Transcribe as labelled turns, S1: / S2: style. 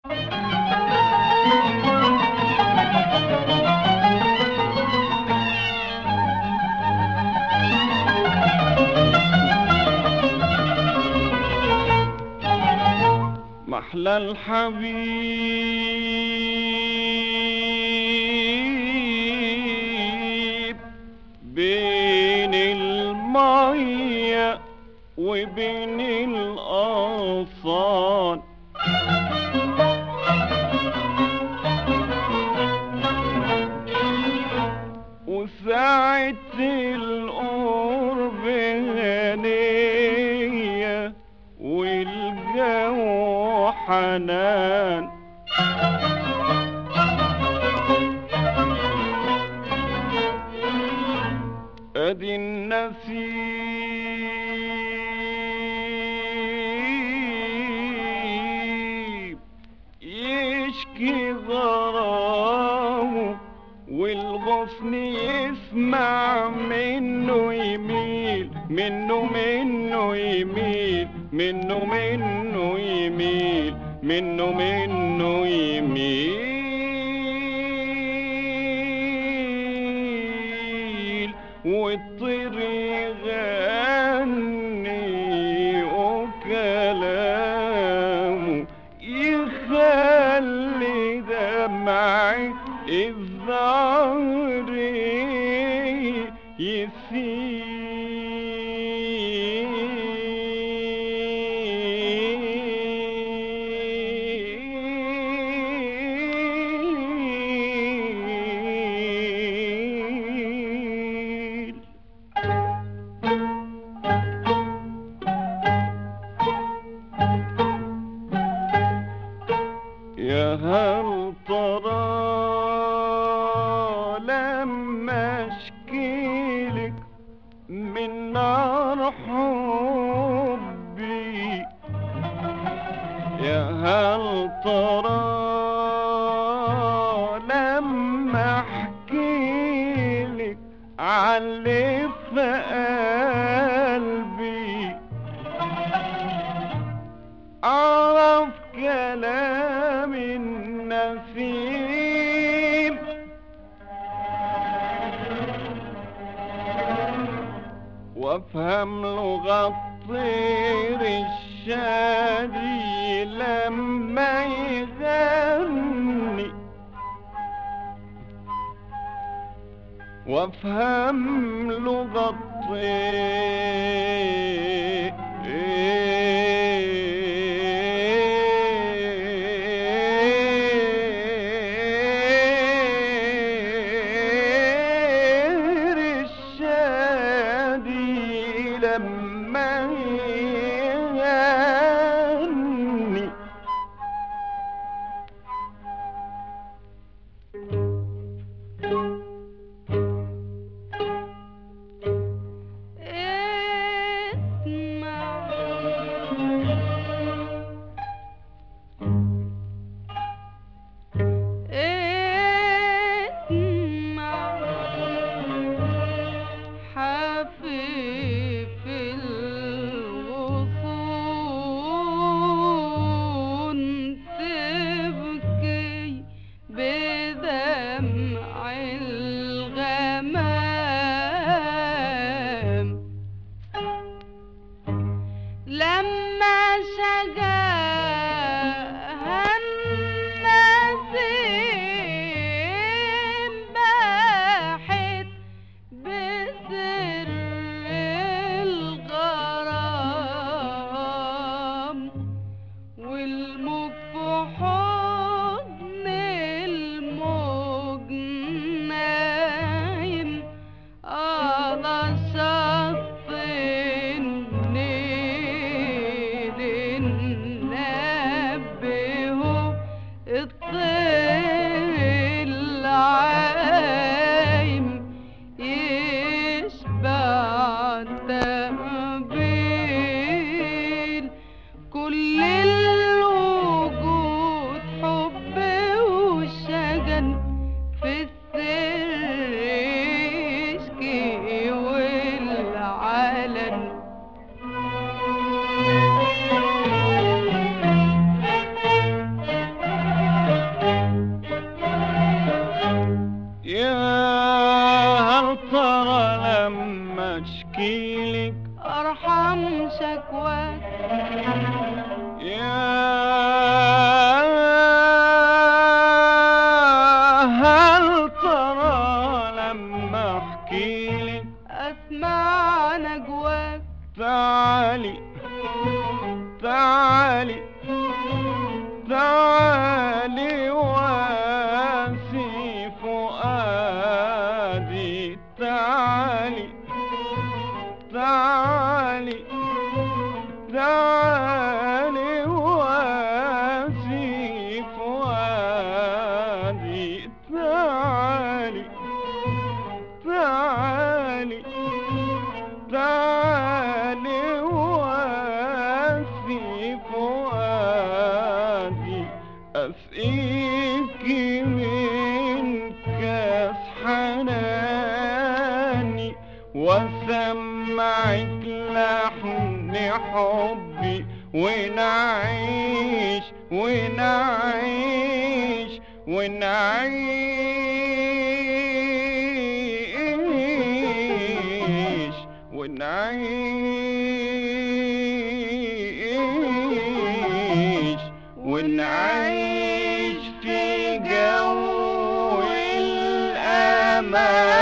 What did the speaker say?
S1: محلى الحبيب بين المية وبين الأغصان وساعة القرب هنية والجو حنان ادي النسيم يشكي ضراه والغصن يسمع منه يميل منه منه يميل منه منه يميل منه منه يميل والطير يغني وكلامه يخلي دمعي الظهر يسيل يا هل ترى لما اشكيلك من نار حبي يا هل ترى لما احكيلك علي في قلبي أعرف كلام النسيم وافهم لغة الطير الشادي لما يغني وافهم لغة الطير الشادي لما يغني
S2: حفيف الغصون تبكي بدمع الغمام لما شجاها النسيم باحت بسر الغرام والموج في حضن الموج نايم على شط النيل نبهه الطير العايم يشبع تقبيل كل الوجود
S1: هل ترى لما احكيلك
S2: اسمع نجواك
S1: تعالي تعالي تعالي واسي فؤادي تعالي تعالي تعالي واسي فؤادي تعالي تعالي تعالي واسي فؤادي أسقيك من كاس حناني وسمعك لحن حبي ونعيش ونعيش ونعيش ونعيش ونعيش في جو الأمان